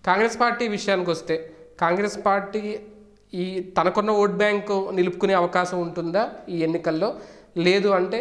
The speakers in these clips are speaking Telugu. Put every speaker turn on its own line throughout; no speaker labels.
కాంగ్రెస్ పార్టీ విషయానికి వస్తే కాంగ్రెస్ పార్టీ ఈ తనకున్న ఓట్ బ్యాంకు నిలుపుకునే అవకాశం ఉంటుందా ఈ ఎన్నికల్లో లేదు అంటే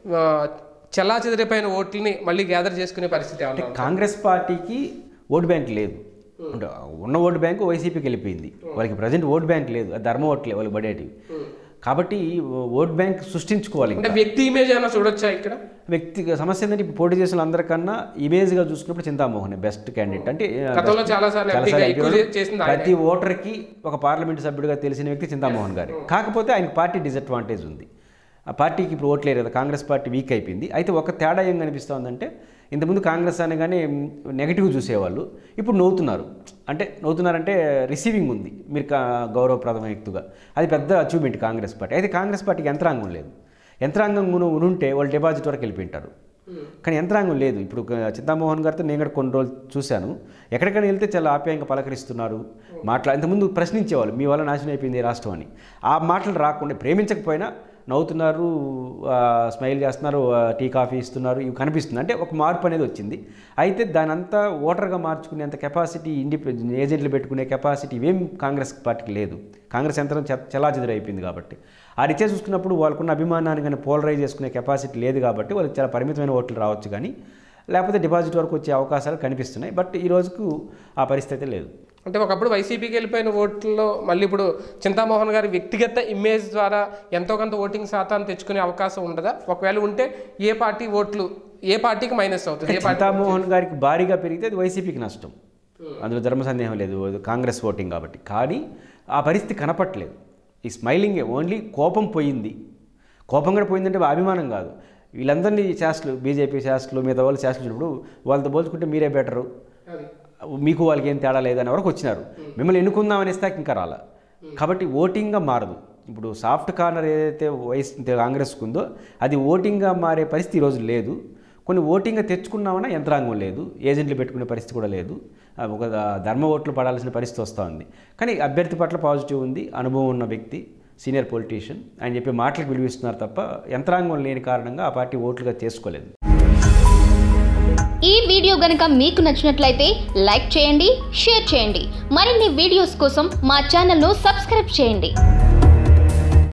చెల్లా చెదిరిపోయిన ఓట్లని మళ్ళీ గ్యాదర్ చేసుకునే పరిస్థితి ఏమన్నా ఉందా?
కాంగ్రెస్ పార్టీకి ఓటు బ్యాంక్ లేదు అంటే ఉన్న ఓటు బ్యాంకు వైసీపీకి వెళ్ళిపోయింది వాళ్ళకి ప్రజెంట్ ఓటు బ్యాంక్ లేదు అది ధర్మ ఓట్లే వాళ్ళకి పడేటివి కాబట్టి ఓట్ బ్యాంక్ సృష్టించుకోవాలి
అంటే వ్యక్తి ఇమేజ్ ఏమైనా చూడొచ్చా ఇక్కడ
వ్యక్తి సమస్య ఏంటంటే ఇప్పుడు పోటీ చేసిన అందరికన్నా ఇమేజ్గా చూసుకున్నప్పుడు చింతామోహన్ బెస్ట్ క్యాండిడేట్ అంటే ఆ,
గతంలో చాలాసార్లు
చాలాసార్లు
ఎంపీగా ఎక్కువ
ఎంపీగా
చేసింది ఆయనే.
ప్రతి ఓటర్కి ఒక పార్లమెంట్ సభ్యుడిగా తెలిసిన వ్యక్తి చింతామోహన్ గారు కాకపోతే ఆయనకి పార్టీ డిసడ్వాంటేజ్ ఉంది ఆ పార్టీకి ఇప్పుడు ఓట్లేరు కదా కాంగ్రెస్ పార్టీ వీక్ అయిపోయింది అయితే ఒక తేడా ఏం కనిపిస్తోందంటే ఇంతకుముందు కాంగ్రెస్ అనగానే నెగిటివ్ చూసేవాళ్ళు ఇప్పుడు నవ్వుతున్నారు అంటే నవ్వుతున్నారంటే రిసీవింగ్ ఉంది మీరు కా- గౌరవప్రదమైన వ్యక్తిగా అది పెద్ద అచీవ్మెంట్ కాంగ్రెస్ పార్టీ అయితే కాంగ్రెస్ పార్టీకి యంత్రాంగం లేదు యంత్రాంగం ఉను- ఉంటే వాళ్ళు డిపాజిట్ వరకు వెళ్ళిపోయింటారు కానీ యంత్రాంగం లేదు ఇప్పుడు ఒక చింతామోహన్ గారితో నేను కూడా కొన్ని రోజులు చూశాను ఎక్కడికైనా వెళ్తే చాలా ఆప్యాయంగా పలకరిస్తున్నారు మాట్లా ఇంతకుముందు ప్రశ్నించేవాళ్ళు మీ వల్ల నాశనం అయిపోయింది ఈ రాష్ట్రం అని ఆ మాటలు రాకుండా ప్రేమించకపోయినా నవ్వుతున్నారు ఆ, స్మైల్ చేస్తున్నారు ఆ, టీ కాఫీ ఇస్తున్నారు ఇవి కనిపిస్తుంది అంటే ఒక మార్పు అనేది వచ్చింది అయితే దాని అంతా ఓటర్గా మార్చుకునేంత కెపాసిటీ ఇండిపెండెంట్ ఏజెంట్లు పెట్టుకునే కెపాసిటీ ఇవేం కాంగ్రెస్ పార్టీకి లేదు కాంగ్రెస్ యంత్రం చెలాచెదరు అయిపోయింది కాబట్టి ఆ రీత్యా చూసుకున్నప్పుడు వాళ్ళకున్న అభిమానాన్ని కానీ పోలరైజ్ చేసుకునే కెపాసిటీ లేదు కాబట్టి వాళ్ళకి చాలా పరిమితమైన ఓట్లు రావచ్చు కానీ లేకపోతే డిపాజిట్ వరకు వచ్చే అవకాశాలు కనిపిస్తున్నాయి బట్ ఈ రోజుకు ఆ పరిస్థితి లేదు
అంటే ఒకప్పుడు వైసీపీకి వెళ్ళిపోయిన ఓట్లలో మళ్ళీ ఇప్పుడు చింతామోహన్ గారి వ్యక్తిగత ఇమేజ్ ద్వారా ఎంతో కొంత ఓటింగ్ శాతాన్ని తెచ్చుకునే అవకాశం ఉండదా ఒకవేళ ఉంటే ఏ పార్టీ ఓట్లు ఏ పార్టీకి మైనస్ అవుతుంది ఏ పార్టీ
చింతామోహన్ గారికి భారీగా పెరిగితే అది వైసీపీకి నష్టం అందులో ధర్మ సందేహం లేదు అది కాంగ్రెస్ ఓటింగ్ కాబట్టి కానీ ఆ పరిస్థితి కనపట్లేదు ఈ స్మైలింగ్ ఓన్లీ కోపం పోయింది కోపం కూడా పోయిందంటే అభిమానం కాదు వీళ్ళందరినీ శాస్త్రులు బీజేపీ శాస్త్రులు మిగతా వాళ్ళు శాస్త్రులు చూసినప్పుడు వాళ్ళతో పోల్చుకుంటే మీరే బెటరు
అది.
మీకు వాళ్ళకి ఏం తేడా లేదని వరకు వచ్చినారు మిమ్మల్ని ఎన్నుకుందామని ఇస్తాక ఇంకా రాలా కాబట్టి ఓటింగ్గా మారదు ఇప్పుడు సాఫ్ట్ కార్నర్ ఏదైతే వైస్ కాంగ్రెస్కు ఉందో అది ఓటింగ్గా మారే పరిస్థితి ఈరోజు లేదు కొన్ని ఓటింగ్గా తెచ్చుకున్నామన్నా యంత్రాంగం లేదు ఏజెంట్లు పెట్టుకునే పరిస్థితి కూడా లేదు ఆ, ఒక ధర్మ ఓట్లు పడాల్సిన పరిస్థితి వస్తూ ఉంది కానీ అభ్యర్థి పట్ల పాజిటివ్ ఉంది అనుభవం ఉన్న వ్యక్తి సీనియర్ పొలిటీషియన్ ఆయన చెప్పే మాటలకు విలువిస్తున్నారు తప్ప యంత్రాంగం లేని కారణంగా ఆ పార్టీ ఓట్లుగా చేసుకోలేదు
ఈ వీడియో గనుక మీకు నచ్చినట్లయితే లైక్ చేయండి షేర్ చేయండి మరిన్ని వీడియోస్ కోసం మా ఛానల్ను సబ్స్క్రైబ్ చేయండి